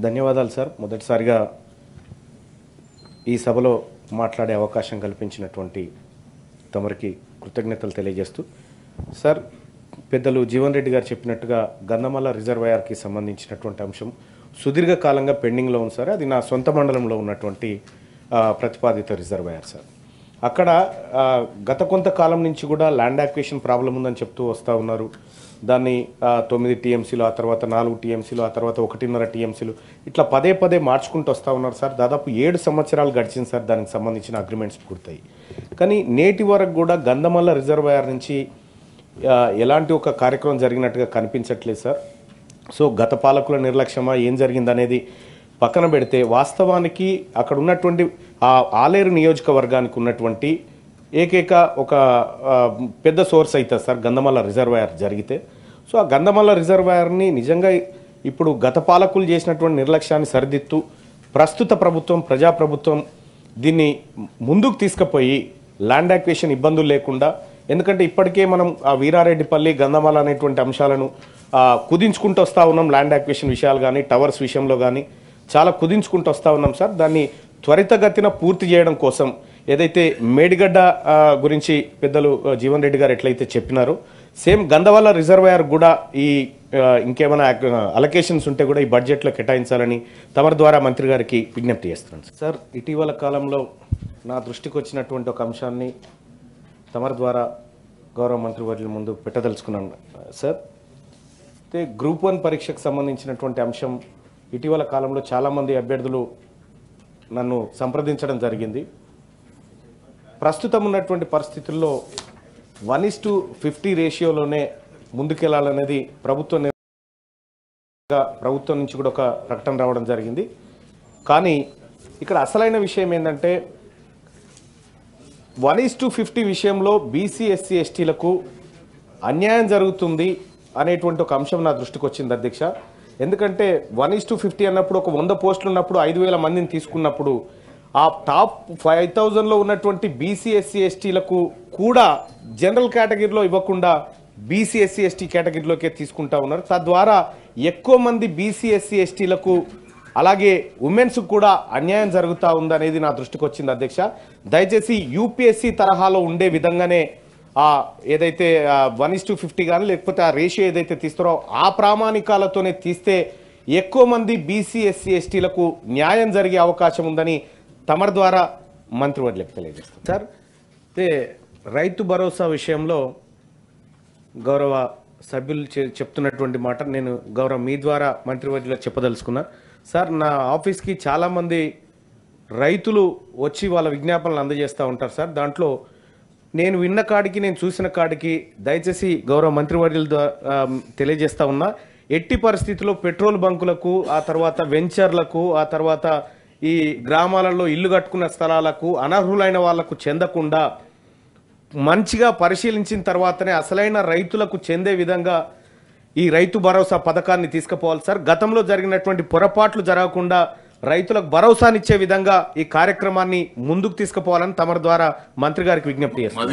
ధన్యవాదాలు సార్ మొదటిసారిగా ఈ సభలో మాట్లాడే అవకాశం కల్పించినటువంటి తమరికి కృతజ్ఞతలు తెలియజేస్తూ సార్ పెద్దలు జీవన్ రెడ్డి గారు చెప్పినట్టుగా గంధమల్ల రిజర్వాయర్కి సంబంధించినటువంటి అంశం సుదీర్ఘకాలంగా పెండింగ్లో ఉంది సార్ అది నా సొంత మండలంలో ఉన్నటువంటి ఆ, ప్రతిపాదిత రిజర్వాయర్ సార్ అక్కడ ఆ, గత కొంతకాలం నుంచి కూడా ల్యాండ్ యాక్వేషన్ ప్రాబ్లం ఉందని చెప్తూ వస్తూ ఉన్నారు దాన్ని ఆ, తొమ్మిది టీఎంసీలు ఆ తర్వాత నాలుగు టీఎంసీలు ఆ తర్వాత ఒకటిన్నర టీఎంసీలు ఇట్లా పదే పదే మార్చుకుంటూ వస్తూ ఉన్నారు సార్ దాదాపు ఏడు సంవత్సరాలు గడిచింది సార్ దానికి సంబంధించిన అగ్రిమెంట్స్ పూర్తయి కానీ నేటి వరకు కూడా గంధమల్ల రిజర్వాయర్ నుంచి ఆ, ఎలాంటి ఒక కార్యక్రమం జరిగినట్టుగా కనిపించట్లేదు సార్ సో గత పాలకుల నిర్లక్ష్యమా ఏం జరిగిందనేది పక్కన పెడితే వాస్తవానికి అక్కడ ఉన్నటువంటి ఆ ఆలేరు నియోజకవర్గానికి ఉన్నటువంటి ఏకైక ఒక ఆ, పెద్ద సోర్స్ అవుతుంది సార్ గంధమల్ల రిజర్వాయర్ జరిగితే సో ఆ గంధమల్ల రిజర్వాయర్ని నిజంగా ఇప్పుడు గత పాలకులు చేసినటువంటి నిర్లక్ష్యాన్ని సరిదిద్దుతూ ప్రస్తుత ప్రభుత్వం ప్రజాప్రభుత్వం దీన్ని ముందుకు తీసుకుపోయి ల్యాండ్ యాక్వేషన్ ఇబ్బందులు లేకుండా ఎందుకంటే ఇప్పటికే మనం ఆ వీరారెడ్డిపల్లి గంధమాల అనేటువంటి అంశాలను ఆ, కుదించుకుంటూ వస్తూ ఉన్నాం ల్యాండ్ యాక్వేషన్ విషయాలు కానీ టవర్స్ విషయంలో కానీ చాలా కుదించుకుంటూ వస్తూ ఉన్నాం సార్ దాన్ని త్వరితగతిన పూర్తి చేయడం కోసం ఏదైతే మేడిగడ్డ ఆ, గురించి పెద్దలు ఆ, జీవన్ రెడ్డి గారు ఎట్లయితే చెప్పినారో సేమ్ గంధవల్ల రిజర్వాయర్ కూడా ఈ ఆ, ఇంకేమైనా అలొకేషన్స్ ఉంటే కూడా ఈ బడ్జెట్లో కేటాయించాలని తమరి ద్వారా మంత్రి గారికి విజ్ఞప్తి చేస్తున్నాను సార్ ఇటీవల కాలంలో నా దృష్టికి వచ్చినటువంటి ఒక అంశాన్ని తమరి ద్వారా గౌరవ మంత్రివర్యుల ముందు పెట్టదలుచుకున్నాను సార్ అయితే గ్రూప్ వన్ పరీక్షకు సంబంధించినటువంటి అంశం ఇటీవల కాలంలో చాలామంది అభ్యర్థులు నన్ను సంప్రదించడం జరిగింది ప్రస్తుతం ఉన్నటువంటి పరిస్థితుల్లో వన్ ఇస్ టు ఫిఫ్టీ రేషియోలోనే ముందుకెళ్లాలనేది ప్రభుత్వ నిర్ణయంగా ప్రభుత్వం నుంచి కూడా ఒక ప్రకటన రావడం జరిగింది కానీ ఇక్కడ అసలైన విషయం ఏంటంటే వన్ ఈస్ టు ఫిఫ్టీ విషయంలో బీసీ ఎస్సీ ఎస్టీలకు అన్యాయం జరుగుతుంది అనేటువంటి ఒక అంశం నా దృష్టికి వచ్చింది అధ్యక్ష ఎందుకంటే వన్ ఈస్ టు ఫిఫ్టీ అన్నప్పుడు ఒక వంద పోస్టులు ఉన్నప్పుడు ఐదు వేల మందిని తీసుకున్నప్పుడు ఆ టాప్ ఫైవ్ థౌజండ్లో ఉన్నటువంటి బీసీ ఎస్సీ ఎస్టీలకు కూడా జనరల్ కేటగిరీలో ఇవ్వకుండా బీసీ ఎస్సీ ఎస్టీ కేటగిరీలోకే తీసుకుంటా ఉన్నారు తద్వారా ఎక్కువ మంది బీసీ ఎస్సీ ఎస్టీలకు అలాగే ఉమెన్స్ కూడా అన్యాయం జరుగుతూ ఉందనేది నా దృష్టికి వచ్చింది అధ్యక్ష దయచేసి యూపీఎస్సీ తరహాలో ఉండే విధంగానే ఆ ఏదైతే వన్ ఇస్ టు ఫిఫ్టీ కానీ లేకపోతే ఆ రేషియో ఏదైతే తీస్తారో ఆ ప్రామాణికాలతోనే తీస్తే ఎక్కువ మంది బీసీ ఎస్సీ ఎస్టీలకు న్యాయం జరిగే అవకాశం ఉందని తమరి ద్వారా మంత్రివర్యులకు తెలియజేస్తాం సార్ అయితే రైతు భరోసా విషయంలో గౌరవ సభ్యులు చె- చెప్తున్నటువంటి మాట నేను గౌరవ మీ ద్వారా మంత్రివర్యులకు చెప్పదలుచుకున్నా సార్ నా ఆఫీస్కి చాలామంది రైతులు వచ్చి వాళ్ళ విజ్ఞాపనలు అందజేస్తూ ఉంటారు సార్ దాంట్లో నేను విన్న కాడికి నేను చూసిన కాడికి దయచేసి గౌరవ మంత్రివర్యుల ద్వారా ఆ, తెలియజేస్తా ఉన్నా ఎట్టి పరిస్థితుల్లో పెట్రోల్ బంకులకు ఆ తర్వాత వెంచర్లకు ఆ తర్వాత ఈ గ్రామాలలో ఇల్లు కట్టుకున్న స్థలాలకు అనర్హులైన వాళ్లకు చెందకుండా మంచిగా పరిశీలించిన తర్వాతనే అసలైన రైతులకు చెందే విధంగా ఈ రైతు భరోసా పథకాన్ని తీసుకుపోవాలి సార్ గతంలో జరిగినటువంటి పొరపాట్లు జరగకుండా రైతులకు భరోసానిచ్చే విధంగా ఈ కార్యక్రమాన్ని ముందుకు తీసుకుపోవాలని తమరి ద్వారా మంత్రి గారికి విజ్ఞప్తి చేస్తారు